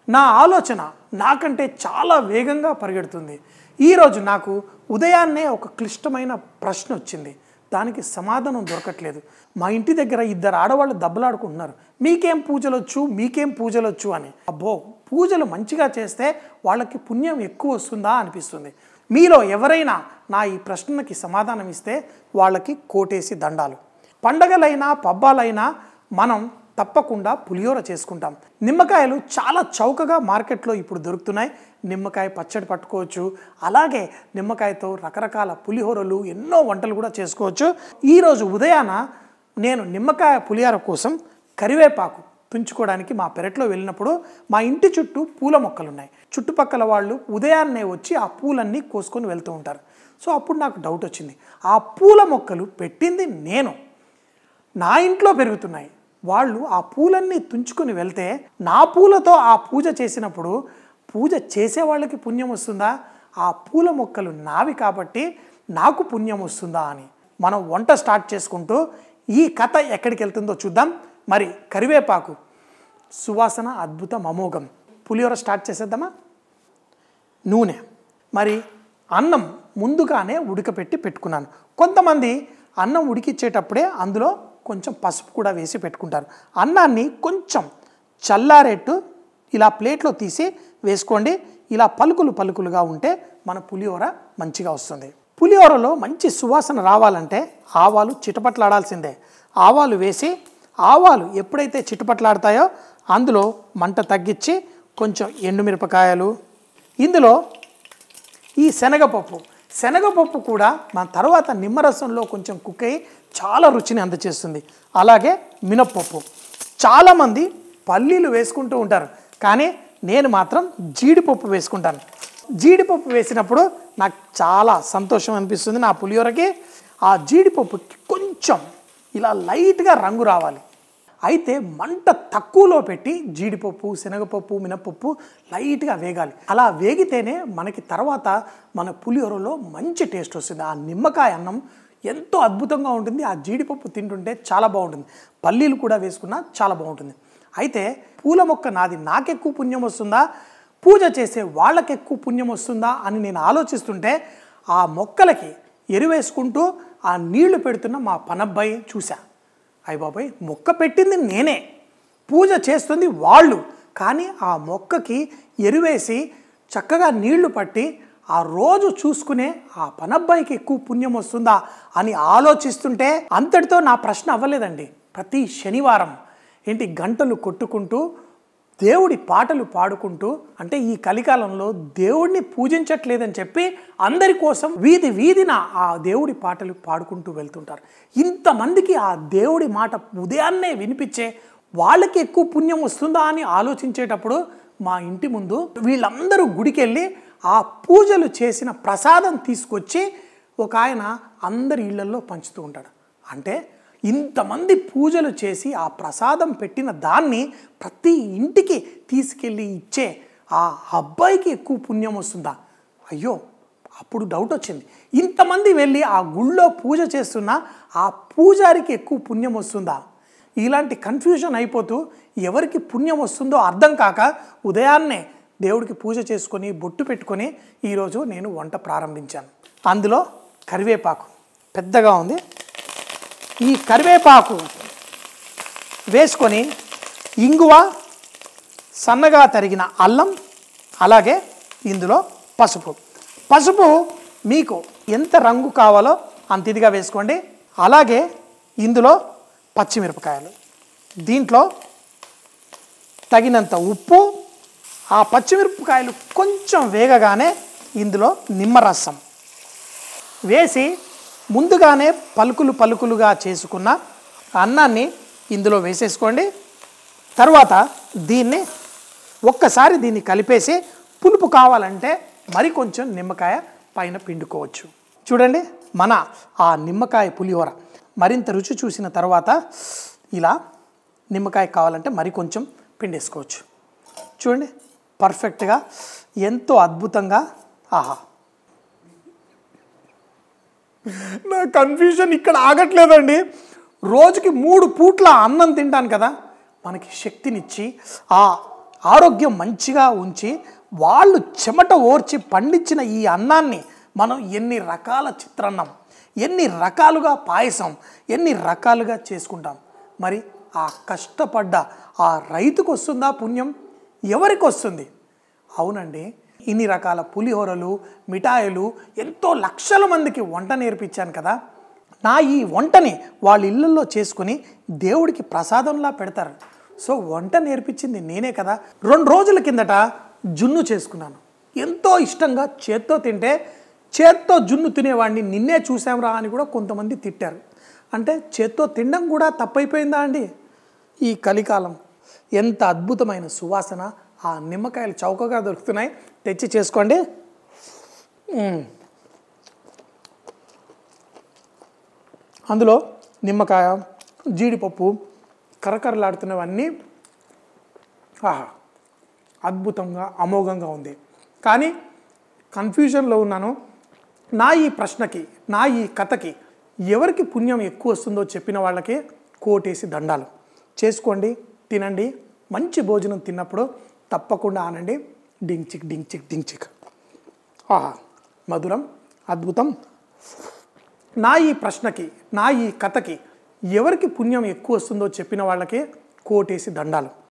నా ఆలోచన నాకంటే చాలా వేగంగా పరిగెడుతుంది ఈరోజు నాకు ఉదయాన్నే ఒక క్లిష్టమైన ప్రశ్న వచ్చింది దానికి సమాధానం దొరకట్లేదు మా ఇంటి దగ్గర ఇద్దరు ఆడవాళ్ళు దెబ్బలాడుకుంటున్నారు మీకేం పూజలు వచ్చు మీకేం పూజలు వచ్చు అని అబ్బో పూజలు మంచిగా చేస్తే వాళ్ళకి పుణ్యం ఎక్కువ వస్తుందా అనిపిస్తుంది మీలో ఎవరైనా నా ఈ ప్రశ్నకి సమాధానం ఇస్తే వాళ్ళకి కోటేసి దండాలు పండగలైనా పబ్బాలైనా మనం తప్పకుండా పులిహోర చేసుకుంటాం నిమ్మకాయలు చాలా చౌకగా మార్కెట్లో ఇప్పుడు దొరుకుతున్నాయి నిమ్మకాయ పచ్చడి పట్టుకోవచ్చు అలాగే నిమ్మకాయతో రకరకాల పులిహోరలు ఎన్నో వంటలు కూడా చేసుకోవచ్చు ఈరోజు ఉదయాన నేను నిమ్మకాయ పులిహోర కోసం కరివేపాకు తుంచుకోవడానికి మా పెరట్లో వెళ్ళినప్పుడు మా ఇంటి చుట్టూ పూల మొక్కలు ఉన్నాయి చుట్టుపక్కల వాళ్ళు ఉదయాన్నే వచ్చి ఆ పూలన్నీ కోసుకొని వెళ్తూ ఉంటారు సో అప్పుడు నాకు డౌట్ వచ్చింది ఆ పూల మొక్కలు పెట్టింది నేను నా ఇంట్లో పెరుగుతున్నాయి వాళ్ళు ఆ పూలన్నీ తుంచుకొని వెళ్తే నా పూలతో ఆ పూజ చేసినప్పుడు పూజ చేసే వాళ్ళకి పుణ్యం వస్తుందా ఆ పూల మొక్కలు నావి కాబట్టి నాకు పుణ్యం వస్తుందా అని మనం వంట స్టార్ట్ చేసుకుంటూ ఈ కథ ఎక్కడికి వెళ్తుందో చూద్దాం మరి కరివేపాకు సువాసన అద్భుతం అమోఘం పులిహోర స్టార్ట్ చేసేద్దామా నూనె మరి అన్నం ముందుగానే ఉడకపెట్టి పెట్టుకున్నాను కొంతమంది అన్నం ఉడికిచ్చేటప్పుడే అందులో కొంచెం పసుపు కూడా వేసి పెట్టుకుంటారు అన్నాన్ని కొంచెం చల్లారేట్టు ఇలా ప్లేట్లో తీసి వేసుకోండి ఇలా పలుకులు పలుకులుగా ఉంటే మన పులిహోర మంచిగా వస్తుంది పులిహోరలో మంచి సువాసన రావాలంటే ఆవాలు చిటపట్లాడాల్సిందే ఆవాలు వేసి ఆవాలు ఎప్పుడైతే చిటపట్లాడతాయో అందులో మంట తగ్గించి కొంచెం ఎండుమిరపకాయలు ఇందులో ఈ శనగపప్పు శనగపప్పు కూడా మన తర్వాత నిమ్మరసంలో కొంచెం కుక్ అయ్యి చాలా రుచిని అందచేస్తుంది అలాగే మినప్పప్పు చాలామంది పల్లీలు వేసుకుంటూ ఉంటారు కానీ నేను మాత్రం జీడిపప్పు వేసుకుంటాను జీడిపప్పు వేసినప్పుడు నాకు చాలా సంతోషం అనిపిస్తుంది నా పులిహోరకి ఆ జీడిపప్పుకి కొంచెం ఇలా లైట్గా రంగు రావాలి అయితే మంట తక్కువలో పెట్టి జీడిపప్పు శనగపప్పు మినపప్పు లైట్గా వేగాలి అలా వేగితేనే మనకి తర్వాత మన పులిహోరలో మంచి టేస్ట్ వస్తుంది ఆ నిమ్మకాయ అన్నం ఎంతో అద్భుతంగా ఉంటుంది ఆ జీడిపప్పు తింటుంటే చాలా బాగుంటుంది పల్లీలు కూడా వేసుకున్నా చాలా బాగుంటుంది అయితే పూల మొక్క నాది నాకెక్కువ పుణ్యం వస్తుందా పూజ చేసే వాళ్ళకి ఎక్కువ పుణ్యం వస్తుందా అని నేను ఆలోచిస్తుంటే ఆ మొక్కలకి ఎరువేసుకుంటూ ఆ నీళ్లు పెడుతున్న మా పనబ్బాయి చూశా అయ్య బాబాయ్ మొక్క పెట్టింది నేనే పూజ చేస్తుంది వాళ్ళు కానీ ఆ మొక్కకి ఎరువేసి చక్కగా నీళ్లు పట్టి ఆ రోజు చూసుకునే ఆ పనబ్బాయికి ఎక్కువ పుణ్యం వస్తుందా అని ఆలోచిస్తుంటే అంతటితో నా ప్రశ్న అవ్వలేదండి ప్రతి శనివారం ఏంటి గంటలు కొట్టుకుంటూ దేవుడి పాటలు పాడుకుంటూ అంటే ఈ కలికాలంలో దేవుడిని పూజించట్లేదని చెప్పి అందరి కోసం వీధి వీధిన ఆ దేవుడి పాటలు పాడుకుంటూ వెళ్తుంటారు ఇంతమందికి ఆ దేవుడి మాట ఉదయాన్నే వినిపించే వాళ్ళకి ఎక్కువ పుణ్యం వస్తుందా అని ఆలోచించేటప్పుడు మా ఇంటి ముందు వీళ్ళందరూ గుడికి వెళ్ళి ఆ పూజలు చేసిన ప్రసాదం తీసుకొచ్చి ఒక ఆయన అందరి ఇళ్లలో పంచుతూ ఉంటాడు అంటే ఇంతమంది పూజలు చేసి ఆ ప్రసాదం పెట్టిన దాన్ని ప్రతి ఇంటికి తీసుకెళ్ళి ఇచ్చే ఆ అబ్బాయికి ఎక్కువ పుణ్యం వస్తుందా అయ్యో అప్పుడు డౌట్ వచ్చింది ఇంతమంది వెళ్ళి ఆ గుళ్ళో పూజ చేస్తున్న ఆ పూజారికి ఎక్కువ పుణ్యం వస్తుందా ఇలాంటి కన్ఫ్యూజన్ అయిపోతూ ఎవరికి పుణ్యం వస్తుందో అర్థం కాక ఉదయాన్నే దేవుడికి పూజ చేసుకొని బొట్టు పెట్టుకొని ఈరోజు నేను వంట ప్రారంభించాను అందులో కరివేపాకు పెద్దగా ఉంది ఈ కరివేపాకు వేసుకొని ఇంగువ సన్నగా తరిగిన అల్లం అలాగే ఇందులో పసుపు పసుపు మీకు ఎంత రంగు కావాలో అంత ఇదిగా వేసుకోండి అలాగే ఇందులో పచ్చిమిరపకాయలు దీంట్లో తగినంత ఉప్పు ఆ పచ్చిమిరపకాయలు కొంచెం వేగగానే ఇందులో నిమ్మరసం వేసి ముందుగానే పలుకులు పలుకులుగా చేసుకున్న అన్నాన్ని ఇందులో వేసేసుకోండి తర్వాత దీన్ని ఒక్కసారి దీన్ని కలిపేసి పులుపు కావాలంటే మరి కొంచెం నిమ్మకాయ పైన పిండుకోవచ్చు చూడండి మన ఆ నిమ్మకాయ పులిహోర మరింత రుచి చూసిన తర్వాత ఇలా నిమ్మకాయ కావాలంటే మరి కొంచెం పిండేసుకోవచ్చు చూడండి పర్ఫెక్ట్గా ఎంతో అద్భుతంగా ఆహా నా కన్ఫ్యూజన్ ఇక్కడ ఆగట్లేదండి రోజుకి మూడు పూట్ల అన్నం తింటాను కదా మనకి శక్తినిచ్చి ఆ ఆరోగ్యం మంచిగా ఉంచి వాళ్ళు చెమట ఓర్చి పండించిన ఈ అన్నాన్ని మనం ఎన్ని రకాల చిత్రాన్నం ఎన్ని రకాలుగా పాయసం ఎన్ని రకాలుగా చేసుకుంటాం మరి ఆ కష్టపడ్డ ఆ రైతుకు వస్తుందా పుణ్యం ఎవరికి వస్తుంది అవునండి ఇన్ని రకాల పులిహోరలు మిఠాయిలు ఎంతో లక్షల మందికి వంట నేర్పించాను కదా నా ఈ వంటని వాళ్ళ ఇళ్ళల్లో చేసుకుని దేవుడికి ప్రసాదంలా పెడతారు సో వంట నేర్పించింది నేనే కదా రెండు రోజుల కిందట జున్ను చేసుకున్నాను ఎంతో ఇష్టంగా చేత్తో తింటే చేత్తో జున్ను తినేవాడిని నిన్నే చూసాంరా అని కూడా కొంతమంది తిట్టారు అంటే చేత్తో తినడం కూడా తప్పైపోయిందా అండి ఈ కలికాలం ఎంత అద్భుతమైన సువాసన ఆ నిమ్మకాయలు చౌకగా దొరుకుతున్నాయి తెచ్చి చేసుకోండి మ్మ్. అందులో నిమ్మకాయ జీడిపప్పు కరకరలాడుతున్నవన్నీ ఆహా అద్భుతంగా అమోఘంగా ఉంది కానీ కన్ఫ్యూజన్లో ఉన్నాను నా ఈ ప్రశ్నకి నా ఈ కథకి ఎవరికి పుణ్యం ఎక్కువ వస్తుందో చెప్పిన వాళ్ళకే కోటేసి దండాలు చేసుకోండి తినండి మంచి భోజనం తిన్నప్పుడు తప్పకుండా ఆనండి డింగ్ చిక్ డింగ్ చిక్ డింగ్ చిక్ ఆహా మధురం అద్భుతం నా ఈ ప్రశ్నకి నా ఈ కథకి ఎవరికి పుణ్యం ఎక్కువ వస్తుందో చెప్పిన వాళ్ళకే కోటేసి దండాలు